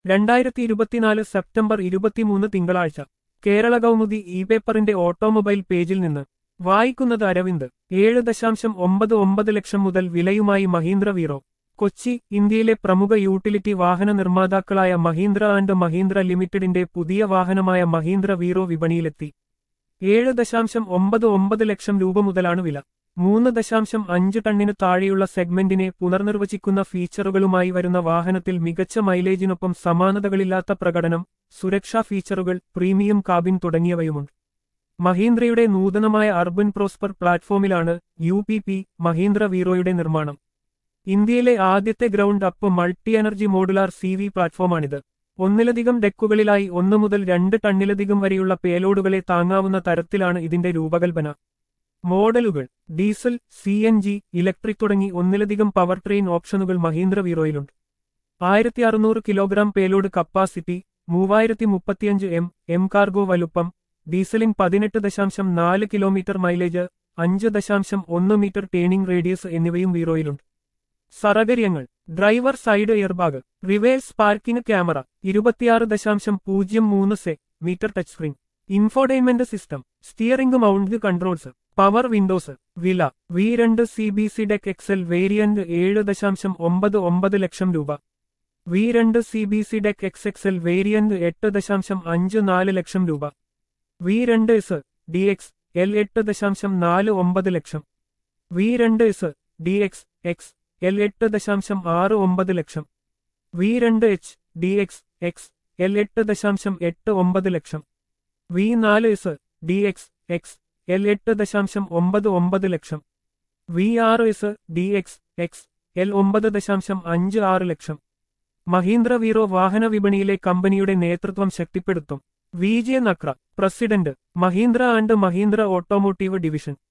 രണ്ടായിരത്തി ഇരുപത്തിനാല് സെപ്റ്റംബർ ഇരുപത്തിമൂന്ന് തിങ്കളാഴ്ച കേരള കൗമുദി ഇ പേപ്പറിന്റെ ഓട്ടോമൊബൈൽ പേജിൽ നിന്ന് വായിക്കുന്നത് അരവിന്ദ് ഏഴ് ദശാംശം ഒമ്പത് ഒമ്പത് ലക്ഷം മുതൽ വിലയുമായി മഹീന്ദ്ര വീറോ കൊച്ചി ഇന്ത്യയിലെ പ്രമുഖ യൂട്ടിലിറ്റി വാഹന നിർമ്മാതാക്കളായ മഹീന്ദ്ര ആൻഡ് മഹീന്ദ്ര ലിമിറ്റഡിന്റെ പുതിയ വാഹനമായ മഹീന്ദ്ര വീറോ വിപണിയിലെത്തി ഏഴ് ദശാംശം ഒമ്പത് ഒമ്പത് ലക്ഷം രൂപ മുതലാണ് വില മൂന്ന് ദശാംശം അഞ്ച് ടണ്ണിന് താഴെയുള്ള സെഗ്മെന്റിനെ പുനർനിർവചിക്കുന്ന ഫീച്ചറുകളുമായി വരുന്ന വാഹനത്തിൽ മികച്ച മൈലേജിനൊപ്പം സമാനതകളില്ലാത്ത പ്രകടനം സുരക്ഷാ ഫീച്ചറുകൾ പ്രീമിയം കാബിൻ തുടങ്ങിയവയുമുണ്ട് മഹീന്ദ്രയുടെ നൂതനമായ അർബൻ പ്രോസ്പർ പ്ലാറ്റ്ഫോമിലാണ് യു പി പി മഹീന്ദ്ര വീറോയുടെ നിർമ്മാണം ഇന്ത്യയിലെ ആദ്യത്തെ ground up multi energy modular C V പ്ലാറ്റ്ഫോമാണിത് ഒന്നിലധികം ഡെക്കുകളിലായി ഒന്ന് മുതൽ രണ്ട് ടണ്ണിലധികം വരെയുള്ള പേലോഡുകളെ താങ്ങാവുന്ന തരത്തിലാണ് ഇതിന്റെ രൂപകൽപ്പന മോഡലുകൾ diesel C N G electric തുടങ്ങി ഒന്നിലധികം പവർ ട്രെയിൻ ഓപ്ഷനുകൾ മഹീന്ദ്ര വീറോയിലുണ്ട് ആയിരത്തി അറുന്നൂറ് കിലോഗ്രാം പേലോഡ് കപ്പാസിറ്റി മൂവായിരത്തി മുപ്പത്തിയഞ്ച് എം എം കാർഗോ വലുപ്പം ഡീസലിൻ പതിനെട്ട് ദശാംശം നാല് കിലോമീറ്റർ മൈലേജ് അഞ്ച് ദശാംശം ഒന്ന് മീറ്റർ ടേണിംഗ് റേഡിയസ് എന്നിവയും വീറോയിലുണ്ട് സറകര്യങ്ങൾ driver side airbag reverse parking camera ഇരുപത്തിയാറ് ദശാംശം പൂജ്യം മൂന്ന് centimetre touch screen infotainment system steering mount controls power windows വില വി രണ്ട് C B C deck X L variant ഏഴ് ദശാംശം ഒമ്പത് ഒമ്പത് ലക്ഷം രൂപ വി രണ്ട് C B C deck X X L variant എട്ട് ദശാംശം അഞ്ച് നാല് ലക്ഷം രൂപ വി രണ്ട് എസ് ഡി എക്സ് എൽ എട്ട് ദശാംശം നാല് ഒമ്പത് ലക്ഷം വി രണ്ട് S D X X L എട്ട് ദശാംശം ആറ് ഒമ്പത് ലക്ഷം വി രണ്ട് H D X X L എട്ട് ദശാംശം എട്ട് ഒമ്പത് ലക്ഷം വി നാല് S D X X L എട്ട് ദശാംശം ഒമ്പത് ഒമ്പത് ലക്ഷം വി ആറ് S D X X L ഒമ്പത് ദശാംശം അഞ്ച് ആറ് ലക്ഷം മഹീന്ദ്ര വീറോ വാഹന വിപണിയിലെ കമ്പനിയുടെ നേതൃത്വം ശക്തിപ്പെടുത്തും V J Nakra president Mahindra and Mahindra automotive division